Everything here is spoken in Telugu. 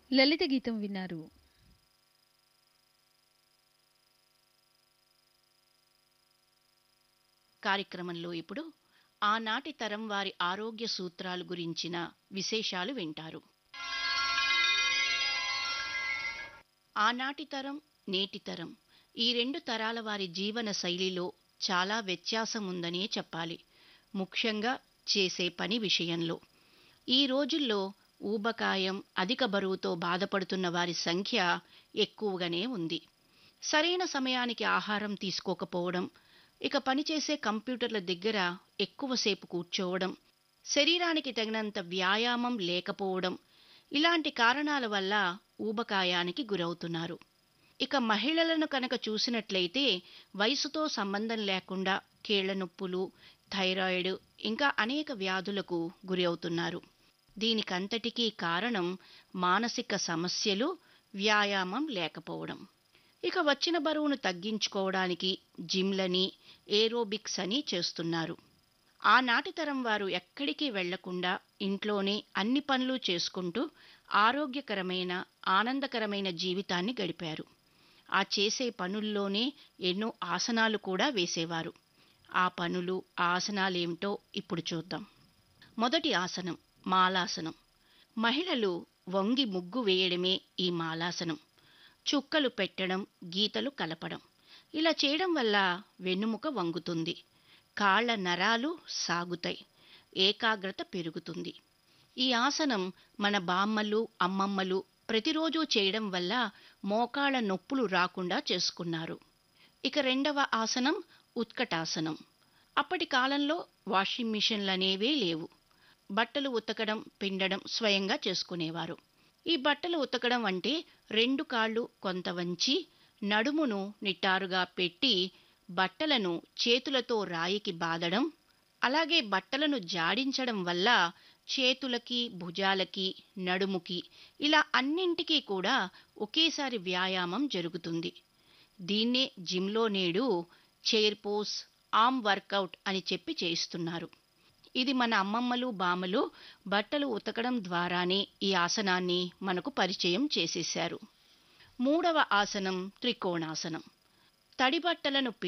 లలిత గీతం విన్నారు కార్యక్రమంలో ఇప్పుడు ఆనాటి తరం వారి ఆరోగ్య సూత్రాలు గురించిన విశేషాలు వింటారు ఆనాటి తరం నేటి తరం ఈ రెండు తరాల వారి జీవన శైలిలో చాలా వ్యత్యాసం ఉందనే చెప్పాలి ముఖ్యంగా చేసే పని విషయంలో ఈ రోజుల్లో ఊబకాయం అధిక బరువుతో బాధపడుతున్న వారి సంఖ్య ఎక్కువగానే ఉంది సరైన సమయానికి ఆహారం తీసుకోకపోవడం ఇక పనిచేసే కంప్యూటర్ల దగ్గర ఎక్కువసేపు కూర్చోవడం శరీరానికి తగినంత వ్యాయామం లేకపోవడం ఇలాంటి కారణాల వల్ల ఊబకాయానికి గురవుతున్నారు ఇక మహిళలను కనుక చూసినట్లయితే వయసుతో సంబంధం లేకుండా కీళ్ల నొప్పులు థైరాయిడ్ ఇంకా అనేక వ్యాధులకు గురి అవుతున్నారు దీనికంతటికీ కారణం మానసిక సమస్యలు వ్యాయామం లేకపోవడం ఇక వచ్చిన బరువును తగ్గించుకోవడానికి జిమ్లని ఏరోబిక్స్ అని చేస్తున్నారు ఆనాటి తరం వారు ఎక్కడికి వెళ్లకుండా ఇంట్లోనే అన్ని పనులు చేసుకుంటూ ఆరోగ్యకరమైన ఆనందకరమైన జీవితాన్ని గడిపారు ఆ చేసే పనుల్లోనే ఎన్నో ఆసనాలు కూడా వేసేవారు ఆ పనులు ఆసనాలేమిటో ఇప్పుడు చూద్దాం మొదటి ఆసనం మాలాసనం మహిళలు వంగి ముగ్గు వేయడమే ఈ మాలాసనం చుక్కలు పెట్టడం గీతలు కలపడం ఇలా చేయడం వల్ల వెన్నుముక వంగుతుంది కాళ్ల నరాలు సాగుతాయి ఏకాగ్రత పెరుగుతుంది ఈ ఆసనం మన బామ్మలు అమ్మమ్మలు ప్రతిరోజు చేయడం వల్ల మోకాళ్ళ నొప్పులు రాకుండా చేసుకున్నారు ఇక రెండవ ఆసనం ఉత్కటాసనం అప్పటి కాలంలో వాషింగ్ మిషన్లు అనేవే లేవు బట్టలు ఉతకడం పిండడం స్వయంగా చేసుకునేవారు ఈ బట్టలు ఉతకడం అంటే రెండు కాళ్ళు కొంత వంచి నడుమును నిట్టారుగా పెట్టి బట్టలను చేతులతో రాయికి బాదడం అలాగే బట్టలను జాడించడం వల్ల చేతులకి భుజాలకి నడుముకి ఇలా అన్నింటికీ కూడా ఒకేసారి వ్యాయామం జరుగుతుంది దీన్నే జిమ్లో నేడు చైర్ పోస్ ఆర్మ్ వర్కౌట్ అని చెప్పి చేయిస్తున్నారు ఇది మన అమ్మమ్మలు బామ్మలు బట్టలు ఉతకడం ద్వారానే ఈ ఆసనాన్ని మనకు పరిచయం చేసేశారు మూడవ ఆసనం త్రికోణాసనం తడి బట్టలను